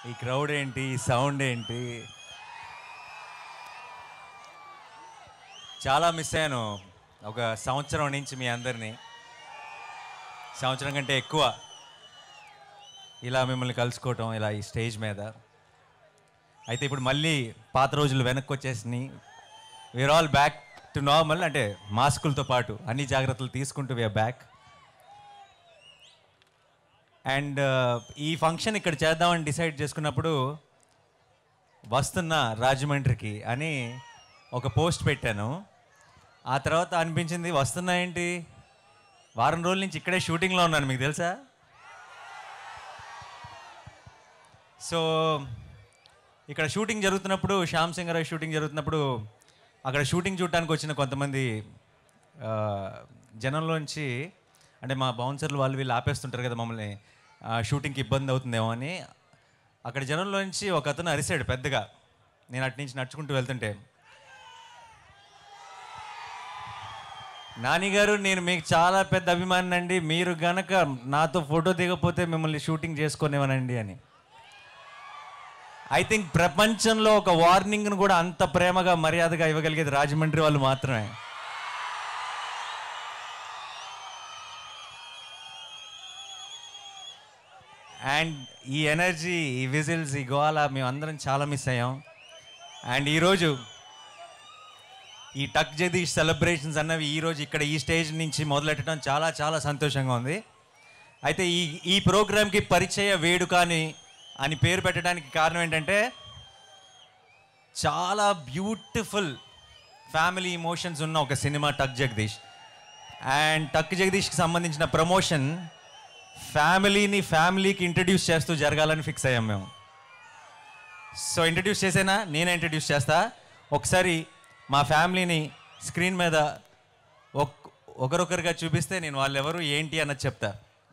ఈ క్రౌడ్ ఏంటి ఈ సౌండ్ ఏంటి చాలా మిస్ అయ్యాను ఒక సంవత్సరం నుంచి మీ అందరినీ సంవత్సరం కంటే ఎక్కువ ఇలా మిమ్మల్ని కలుసుకోవటం ఇలా ఈ స్టేజ్ మీద అయితే ఇప్పుడు మళ్ళీ పాత రోజులు వెనక్కి వచ్చేసినాయి we're all back to normal అంటే మాస్కులతో పాటు అన్ని జాగ్రత్తలు తీసుకుంటూ వీఆర్ బ్యాక్ అండ్ ఈ ఫంక్షన్ ఇక్కడ చేద్దామని డిసైడ్ చేసుకున్నప్పుడు వస్తున్నా రాజమండ్రికి అని ఒక పోస్ట్ పెట్టాను ఆ తర్వాత అనిపించింది వస్తున్నా ఏంటి వారం రోజుల నుంచి ఇక్కడే షూటింగ్లో ఉన్నాను మీకు తెలుసా సో ఇక్కడ షూటింగ్ జరుగుతున్నప్పుడు శ్యామ్ సింగ్ గారి షూటింగ్ జరుగుతున్నప్పుడు అక్కడ షూటింగ్ చూడటానికి వచ్చిన కొంతమంది ఆ, జనంలోంచి అంటే మా బౌన్సర్లు వాళ్ళు వీళ్ళు ఆపేస్తుంటారు కదా మమ్మల్ని ఆ, షూటింగ్కి ఇబ్బంది అవుతుందేమో అని అక్కడ జనంలోంచి ఒక అతను అరిసాడు పెద్దగా నేను అటు నుంచి నడుచుకుంటూ వెళ్తుంటే నాని గారు నేను మీకు చాలా పెద్ద అభిమాని అండి మీరు గనక నాతో ఫోటో దిగపోతే మిమ్మల్ని షూటింగ్ చేసుకునేవనండి అని ఐ థింక్ ప్రపంచంలో ఒక వార్నింగ్ను కూడా అంత ప్రేమగా మర్యాదగా ఇవ్వగలిగేది రాజమండ్రి వాళ్ళు మాత్రమే అండ్ ఈ ఎనర్జీ ఈ విజిల్స్ ఈ గోల మేము అందరం చాలా మిస్ అయ్యాం అండ్ ఈరోజు ఈ టక్ జగదీష్ సెలబ్రేషన్స్ అన్నవి ఈరోజు ఇక్కడ ఈ స్టేజ్ నుంచి మొదలెట్టడం చాలా చాలా సంతోషంగా ఉంది అయితే ఈ ఈ ప్రోగ్రామ్కి పరిచయ వేడుక అని అని పేరు పెట్టడానికి కారణం ఏంటంటే చాలా బ్యూటిఫుల్ ఫ్యామిలీ ఇమోషన్స్ ఉన్న ఒక సినిమా టక్ జగదీష్ అండ్ టక్ జగదీష్కి సంబంధించిన ప్రమోషన్ ఫ్యామిలీని ఫ్యామిలీకి ఇంట్రడ్యూస్ చేస్తూ జరగాలని ఫిక్స్ అయ్యాం మేము సో ఇంట్రడ్యూస్ చేసేనా నేనే ఇంట్రడ్యూస్ చేస్తా ఒకసారి మా ఫ్యామిలీని స్క్రీన్ మీద ఒక్ ఒకరొకరుగా చూపిస్తే నేను వాళ్ళు ఎవరు ఏంటి అన్నది చెప్తా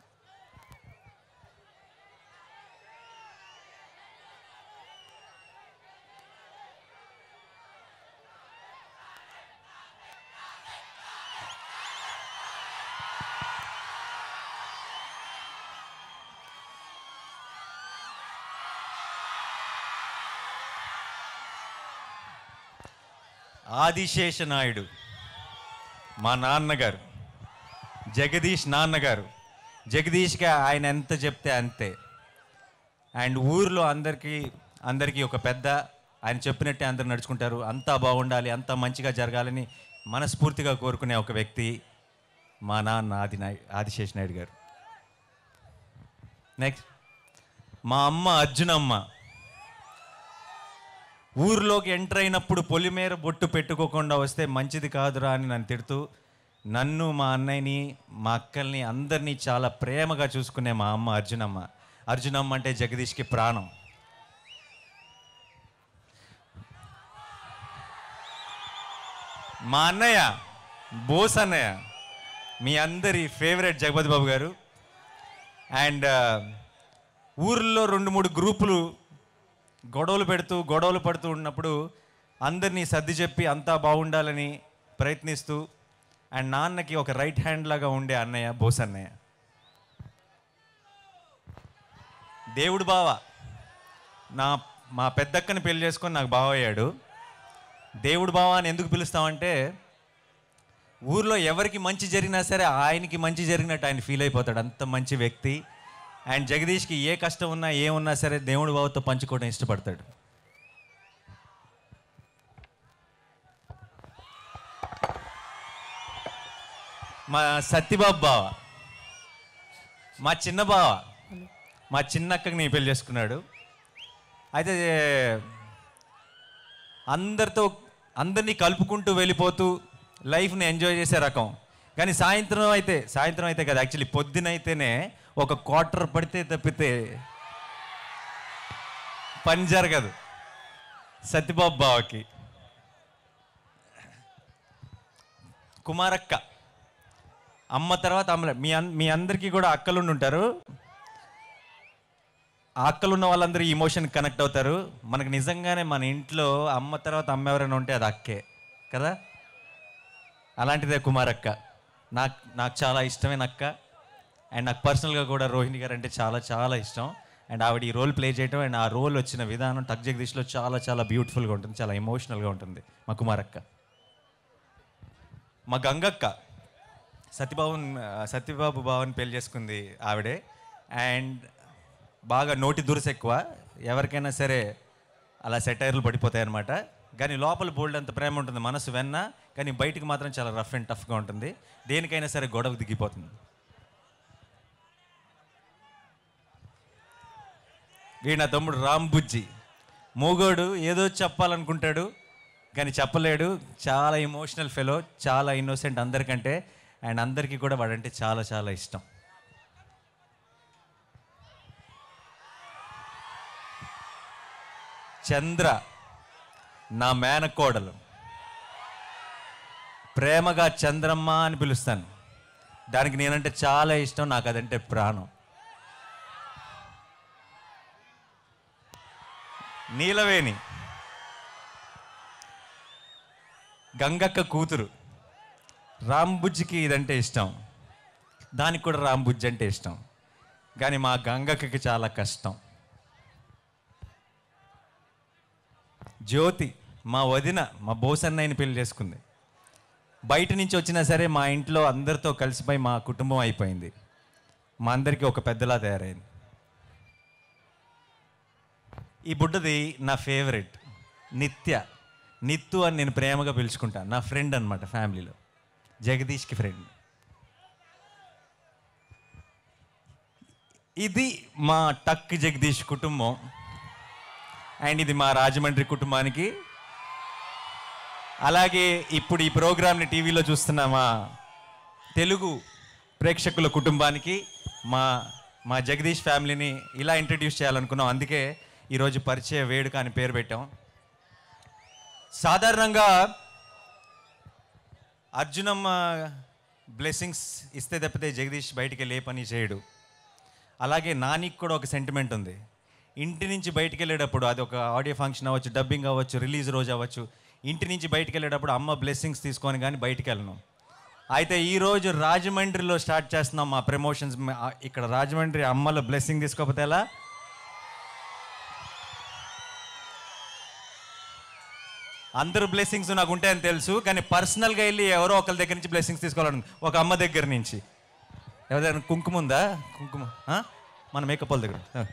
ఆదిశేష నాయుడు మా నాన్నగారు జగదీష్ నాన్నగారు జగదీష్కి ఆయన ఎంత చెప్తే అంతే అండ్ ఊర్లో అందరికీ అందరికీ ఒక పెద్ద ఆయన చెప్పినట్టే అందరు నడుచుకుంటారు అంతా బాగుండాలి అంతా మంచిగా జరగాలని మనస్ఫూర్తిగా కోరుకునే ఒక వ్యక్తి మా నాన్న ఆది నాయ్ ఆదిశేష నాయుడు గారు నెక్స్ట్ మా అమ్మ అర్జునమ్మ ఊర్లోకి ఎంటర్ అయినప్పుడు పొలిమేర బొట్టు పెట్టుకోకుండా వస్తే మంచిది కాదురా అని నన్ను తిడుతూ నన్ను మా అన్నయ్యని మా అక్కల్ని అందరినీ చాలా ప్రేమగా చూసుకునే మా అమ్మ అర్జునమ్మ అర్జునమ్మ అంటే జగదీష్కి ప్రాణం మా అన్నయ్య బోస్ అన్నయ్య మీ అందరి ఫేవరెట్ జగపతి బాబు గారు అండ్ ఊర్లో రెండు మూడు గ్రూపులు గొడవలు పెడుతూ గొడవలు పడుతూ ఉన్నప్పుడు అందరినీ సర్ది చెప్పి అంతా బాగుండాలని ప్రయత్నిస్తూ అండ్ నాన్నకి ఒక రైట్ హ్యాండ్ లాగా ఉండే అన్నయ్య బోస్ అన్నయ్య దేవుడు బావ నా మా పెద్దక్కని పెళ్లి చేసుకొని నాకు బావ అయ్యాడు దేవుడు బావ అని ఎందుకు పిలుస్తామంటే ఊర్లో ఎవరికి మంచి జరిగినా సరే ఆయనకి మంచి జరిగినట్టు ఆయన ఫీల్ అయిపోతాడు అంత మంచి వ్యక్తి అండ్ జగదీష్కి ఏ కష్టం ఉన్నా ఏమున్నా సరే దేవుడు బావతో పంచుకోవడం ఇష్టపడతాడు మా సత్యబాబు బావ మా చిన్న బావ మా చిన్నక్కకి నీ పెళ్లి చేసుకున్నాడు అయితే అందరితో అందరినీ కలుపుకుంటూ వెళ్ళిపోతూ లైఫ్ని ఎంజాయ్ చేసే రకం కానీ సాయంత్రం అయితే సాయంత్రం అయితే కదా యాక్చువల్లీ పొద్దునైతేనే ఒక క్వార్టర్ పడితే తప్పితే పని జరగదు సత్యబాబు బావకి కుమారక్క అమ్మ తర్వాత అమ్మ మీ అన్ మీ అందరికీ కూడా అక్కలుండి ఉంటారు ఆ అక్కలు ఉన్న వాళ్ళందరూ ఇమోషన్ కనెక్ట్ అవుతారు మనకు నిజంగానే మన ఇంట్లో అమ్మ తర్వాత అమ్మ ఎవరైనా ఉంటే అది అక్కే కదా అలాంటిదే కుమారక్క నాకు నాకు చాలా ఇష్టమైన అక్క అండ్ నాకు పర్సనల్గా కూడా రోహిణి గారు అంటే చాలా చాలా ఇష్టం అండ్ ఆవిడ ఈ రోల్ ప్లే చేయటం అండ్ ఆ రోల్ వచ్చిన విధానం టక్ జగదీష్లో చాలా చాలా బ్యూటిఫుల్గా ఉంటుంది చాలా ఎమోషనల్గా ఉంటుంది మా కుమారక్క మా గంగక్క సత్యబాబున్ సత్యబాబు బాబుని పెళ్లి చేసుకుంది ఆవిడే అండ్ బాగా నోటి దురుసు ఎక్కువ ఎవరికైనా సరే అలా సెటైర్లు పడిపోతాయి అనమాట కానీ లోపల బోల్డ్ అంత ప్రేమ ఉంటుంది మనసు వెన్న కానీ బయటికి మాత్రం చాలా రఫ్ అండ్ టఫ్గా ఉంటుంది దేనికైనా సరే గొడవ దిగిపోతుంది వీడు నా తమ్ముడు రామ్ బుజ్జి మూగోడు ఏదో చెప్పాలనుకుంటాడు కానీ చెప్పలేడు చాలా ఎమోషనల్ ఫెలో చాలా ఇన్నోసెంట్ అందరికంటే అండ్ అందరికీ కూడా వాడంటే చాలా చాలా ఇష్టం చంద్ర నా మేనకోడలు ప్రేమగా చంద్రమ్మ అని పిలుస్తాను దానికి నేనంటే చాలా ఇష్టం నాకు అదంటే ప్రాణం నీలవేణి గంగక్క కూతురు రాంబుజ్జికి ఇదంటే ఇష్టం దానికి కూడా రాంబుజ్జి అంటే ఇష్టం కానీ మా గంగక్కకి చాలా కష్టం జ్యోతి మా వదిన మా బోసన్నయ్యని పెళ్లి చేసుకుంది బయట నుంచి వచ్చినా సరే మా ఇంట్లో అందరితో కలిసిపోయి మా కుటుంబం అయిపోయింది మా అందరికీ ఒక పెద్దలా తయారైంది ఈ బుడ్డది నా ఫేవరెట్ నిత్య నిత్తు అని నేను ప్రేమగా పిలుచుకుంటాను నా ఫ్రెండ్ అనమాట ఫ్యామిలీలో జగదీష్కి ఫ్రెండ్ ఇది మా టక్ జగదీష్ కుటుంబం అండ్ ఇది మా రాజమండ్రి కుటుంబానికి అలాగే ఇప్పుడు ఈ ప్రోగ్రామ్ని టీవీలో చూస్తున్న మా తెలుగు ప్రేక్షకుల కుటుంబానికి మా మా జగదీష్ ఫ్యామిలీని ఇలా ఇంట్రడ్యూస్ చేయాలనుకున్నాం అందుకే ఈరోజు పరిచయ వేడుక అని పేరు పెట్టాం సాధారణంగా అర్జునమ్మ బ్లెస్సింగ్స్ ఇస్తే తప్పితే జగదీష్ బయటికి వెళ్ళి ఏ పని చేయడు అలాగే నానికి కూడా ఒక సెంటిమెంట్ ఉంది ఇంటి నుంచి బయటికి వెళ్ళేటప్పుడు అది ఒక ఆడియో ఫంక్షన్ అవ్వచ్చు డబ్బింగ్ అవ్వచ్చు రిలీజ్ రోజు అవ్వచ్చు ఇంటి నుంచి బయటికి వెళ్ళేటప్పుడు అమ్మ బ్లెస్సింగ్స్ తీసుకొని కానీ బయటికి వెళ్ళను అయితే ఈరోజు రాజమండ్రిలో స్టార్ట్ చేస్తున్నాం మా ప్రమోషన్స్ ఇక్కడ రాజమండ్రి అమ్మల బ్లెస్సింగ్ తీసుకోకపోతే ఎలా అందరు బ్లెస్సింగ్స్ నాకు ఉంటాయని తెలుసు కానీ పర్సనల్గా వెళ్ళి ఎవరో ఒకరి దగ్గర నుంచి బ్లెస్సింగ్స్ తీసుకోవాలని ఒక అమ్మ దగ్గర నుంచి ఎవరి దగ్గర కుంకుమ ఉందా కుంకుమ ఆ? మన మేకప్ వాళ్ళ దగ్గర ఆ.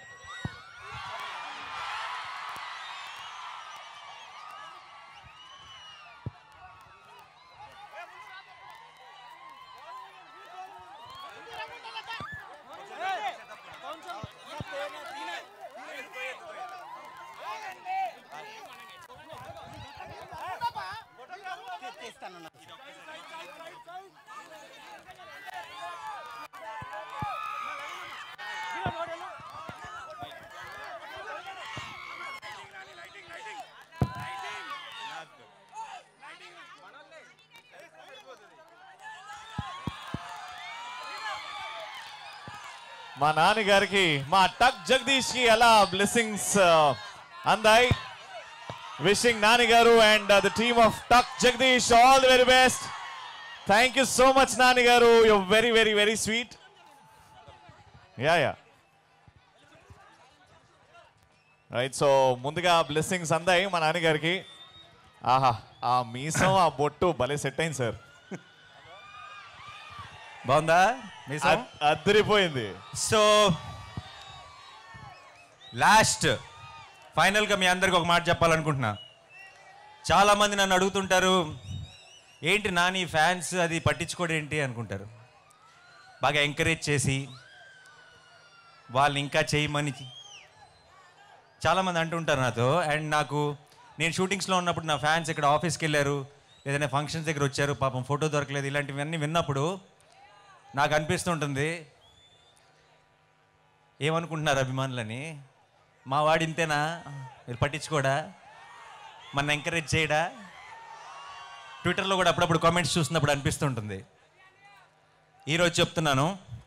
మా నాన్నగారికి మా టక్ జగదీష్ కి ఎలా బ్లెస్సింగ్స్ అందాయి విషింగ్ నాన్నగారు and the team of Tuck Jagadish all the very best thank you so much నాన్నగారు you very very very sweet yeah yeah right so ముందుగా బ్లెస్సింగ్స్ అందాయి మా నాన్నగారికి ఆహా ఆ మీసం ఆ బొట్టు భలే సెట్ అయింది సార్ బాగుందా మీసం? అద్దరిపోయింది సో లాస్ట్ ఫైనల్గా మీ అందరికి ఒక మాట చెప్పాలనుకుంటున్నా చాలామంది నన్ను అడుగుతుంటారు ఏంటి నాని ఫ్యాన్స్ అది పట్టించుకోడు ఏంటి అనుకుంటారు బాగా ఎంకరేజ్ చేసి వాళ్ళని ఇంకా చేయమని చాలామంది అంటుంటారు నాతో అండ్ నాకు నేను షూటింగ్స్లో ఉన్నప్పుడు నా ఫ్యాన్స్ ఇక్కడ ఆఫీస్కి వెళ్ళారు ఏదైనా ఫంక్షన్స్ దగ్గర వచ్చారు పాపం ఫోటో దొరకలేదు ఇలాంటివన్నీ విన్నప్పుడు నాకు అనిపిస్తుంటుంది ఏమనుకుంటున్నారు అభిమానులని మా వాడు ఇంతేనా మీరు పట్టించుకోడా మన ఎంకరేజ్ చేయడా ట్విట్టర్లో కూడా అప్పుడప్పుడు కామెంట్స్ చూసినప్పుడు అనిపిస్తుంటుంది ఈరోజు చెప్తున్నాను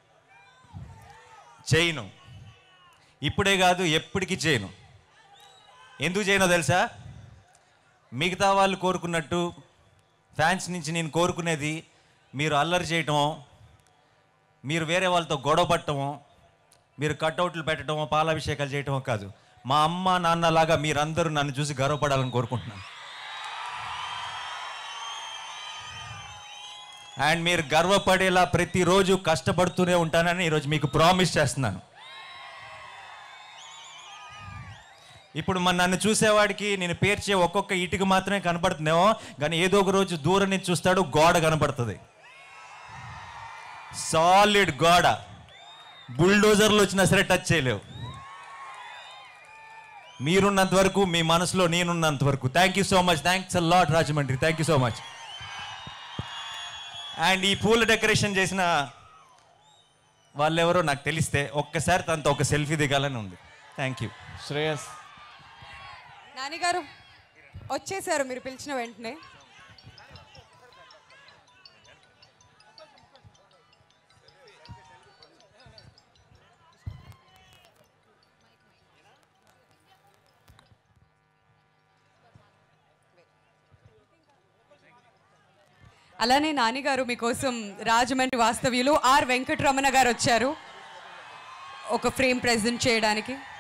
చేయను ఇప్పుడే కాదు ఎప్పటికీ చేయను ఎందుకు చేయనో తెలుసా మిగతా వాళ్ళు కోరుకున్నట్టు ఫ్యాన్స్ నుంచి నేను కోరుకునేది మీరు అల్లరి చేయటం మీరు వేరే వాళ్ళతో గొడవ పట్టడం మీరు కట్అవుట్లు పెట్టడమో పాలాభిషేకాలు చేయటమో కాదు మా అమ్మ నాన్నలాగా మీరందరూ నన్ను చూసి గర్వపడాలని కోరుకుంటున్నాను అండ్ మీరు గర్వపడేలా ప్రతిరోజు కష్టపడుతూనే ఉంటానని ఈరోజు మీకు ప్రామిస్ చేస్తున్నాను ఇప్పుడు మన నన్ను చూసేవాడికి నేను పేర్చే ఒక్కొక్క ఇటుక మాత్రమే కనపడుతుందేమో కానీ ఏదో ఒక రోజు దూరం నుంచి చూస్తాడు గోడ కనపడుతుంది సాలిడ్ గోడ బుల్డోజర్లు వచ్చినా సరే టచ్ చేయలేవు మీరున్నంత వరకు మీ మనసులో నేనున్నంత వరకు thank you so much thanks lot Rajahmundry thank you so much and ఈ పూల డెకరేషన్ చేసిన వాళ్ళెవరో నాకు తెలిస్తే ఒక్కసారి తనతో ఒక సెల్ఫీ దిగాలని ఉంది థ్యాంక్ యూ శ్రేయస్ నాన్నగారు వచ్చేసారు మీరు పిలిచిన వెంటనే అలానే నాన్నగారు మీకోసం రాజమండ్రి వాస్తవ్యులు ఆర్ వెంకటరమణ గారు వచ్చారు ఒక ఫ్రేమ్ ప్రెజెంట్ చేయడానికి